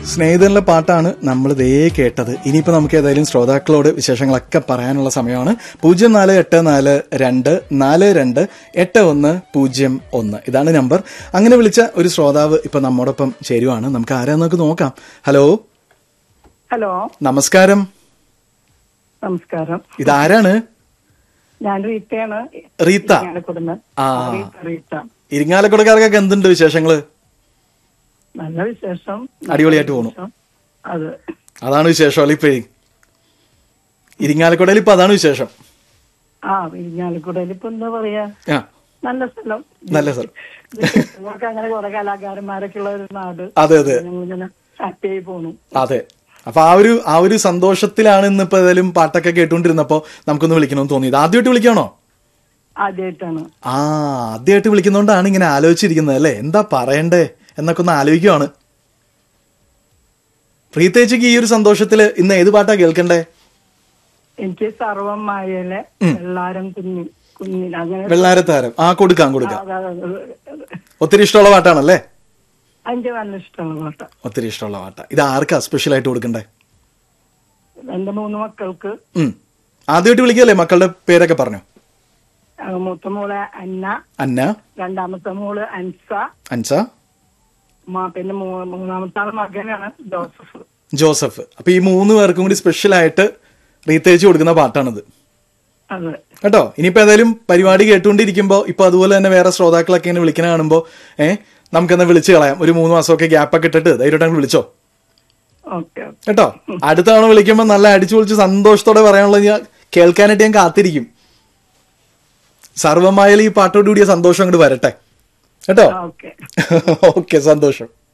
സ്നേഹിതനിലെ പാട്ടാണ് നമ്മൾ ഇതേ കേട്ടത് ഇനിയിപ്പോ നമുക്ക് ഏതായാലും ശ്രോതാക്കളോട് വിശേഷങ്ങളൊക്കെ പറയാനുള്ള സമയമാണ് പൂജ്യം നാല് എട്ട് നാല് രണ്ട് നാല് രണ്ട് എട്ട് ഒന്ന് പൂജ്യം ഒന്ന് ഇതാണ് നമ്പർ അങ്ങനെ വിളിച്ച ഒരു ശ്രോതാവ് ഇപ്പൊ നമ്മോടൊപ്പം ചേരുവാണ് നമുക്ക് ആരാന്നൊക്കെ നോക്കാം ഹലോ ഹലോ നമസ്കാരം നമസ്കാരം ഇതാരാണ് ഞാൻ റീത്തയാണ് റീത്ത ഞാനക്കൊടുന്ന് ആ. റീത്ത റീത്ത ഇരിങ്ങാലക്കുടക്കാർക്കൊക്കെ എന്തുണ്ട് വിശേഷങ്ങള് നല്ല വിശേഷം അടിപൊളിയായിട്ട് പോണു. വിശേഷം. അത് അതാണ് വിശേഷം അല്ല ഇപ്പൊ ഇരിങ്ങാലക്കുടയിൽ ഇപ്പൊ അതാണ് വിശേഷം ആ ഇരിഞ്ഞാലക്കുടയിൽ ഇപ്പൊ എന്താ പറയാ ആ നല്ല സ്ഥലം നല്ല സ്ഥലം നമുക്ക് അങ്ങനെ കുറെ കലാകാരന്മാരൊക്കെ ഉള്ള ഒരു നാട് അതെ അതെ ഞങ്ങളിങ്ങനെ ഹാപ്പി ആയി പോണു അതെ അപ്പൊ ആ ഒരു ആ ഒരു സന്തോഷത്തിലാണ് ഇന്നിപ്പോ ഏതായാലും പാട്ടൊക്കെ കേട്ടുകൊണ്ടിരുന്നപ്പോ നമുക്കൊന്ന് വിളിക്കണമെന്ന് തോന്നിയത് ആദ്യമായിട്ട് വിളിക്കണോ ആദ്യമായിട്ടാണ് ആ ആദ്യമായിട്ട് വിളിക്കുന്നോണ്ടാണ് ഇങ്ങനെ ആലോചിച്ചിരിക്കുന്നത് അല്ലേ എന്താ പറയണ്ടേ എന്നൊക്കെ ഒന്ന് ആലോചിക്കുവാണ് പ്രീതേച്ചിക്ക് ഈ ഒരു സന്തോഷത്തില് ഇന്ന് ഏത് പാട്ടാ കേൾക്കണ്ടേ എനിക്ക് സർവം മായയിലെ എല്ലാരും കുഞ്ഞി കുഞ്ഞിൽ അങ്ങനെ വെള്ളാരത്താരം ആ കൊടുക്കാം കൊടുക്കാം അതെ, അതെ, അതെ. ഒത്തിരി ഇഷ്ടമുള്ള പാട്ടാണല്ലേ എനിക്ക് നല്ല ഇഷ്ടമുള്ള പാട്ട ഒത്തിരി ഇഷ്ടമുള്ള പാട്ടാ ഇത് ആർക്കാ സ്പെഷ്യൽ ആയിട്ട് കൊടുക്കണ്ടേ എന്റെ മൂന്ന് മക്കൾക്ക് ഉം ആദ്യമായിട്ട് വിളിക്കല്ലേ മക്കളുടെ പേരൊക്കെ പറഞ്ഞു ആ, മൂത്ത മോളെ അന്ന അന്ന രണ്ടാമത്തെ മോള് അൻസ അൻസ മ- പിന്നെ മൂ- മൂന്നാമത്തെ ആള് മകനാണ് ജോസഫ് ജോസഫ് അപ്പൊ ഈ മൂന്ന് പേർക്കും കൂടി സ്പെഷ്യൽ ആയിട്ട് റീത്തേച്ച് കൊടുക്കുന്ന പാട്ടാണിത് അതെ കേട്ടോ ഇനിയിപ്പോ ഏതായാലും പരിപാടി കേട്ടുകൊണ്ടിരിക്കുമ്പോ ഇപ്പൊ അതുപോലെ തന്നെ വേറെ ശ്രോതാക്കളൊക്കെ ഇങ്ങനെ വിളിക്കണ കാണുമ്പോ ഏഹ് നമുക്കെന്നാ വിളിച്ചു കളയാം ഒരു മൂന്ന് മാസമൊക്കെ ഗ്യാപ്പൊക്കെ ഇട്ടിട്ട് ധൈര്യമായിട്ട് അങ്ങ് വിളിച്ചോ ഓക്കെ കേട്ടോ അടുത്ത തവണ വിളിക്കുമ്പോ നല്ല അടിച്ചു പൊളിച്ച് സന്തോഷത്തോടെ പറയാനുള്ളത് ഞാൻ കേൾക്കാനായിട്ട് ഞാൻ കാത്തിരിക്കും സർവമായാലും ഈ പാട്ടോട് കൂടിയ സന്തോഷം അങ്ങോട്ട് വരട്ടെ കേട്ടോ ഓക്കെ ഓക്കെ സന്തോഷം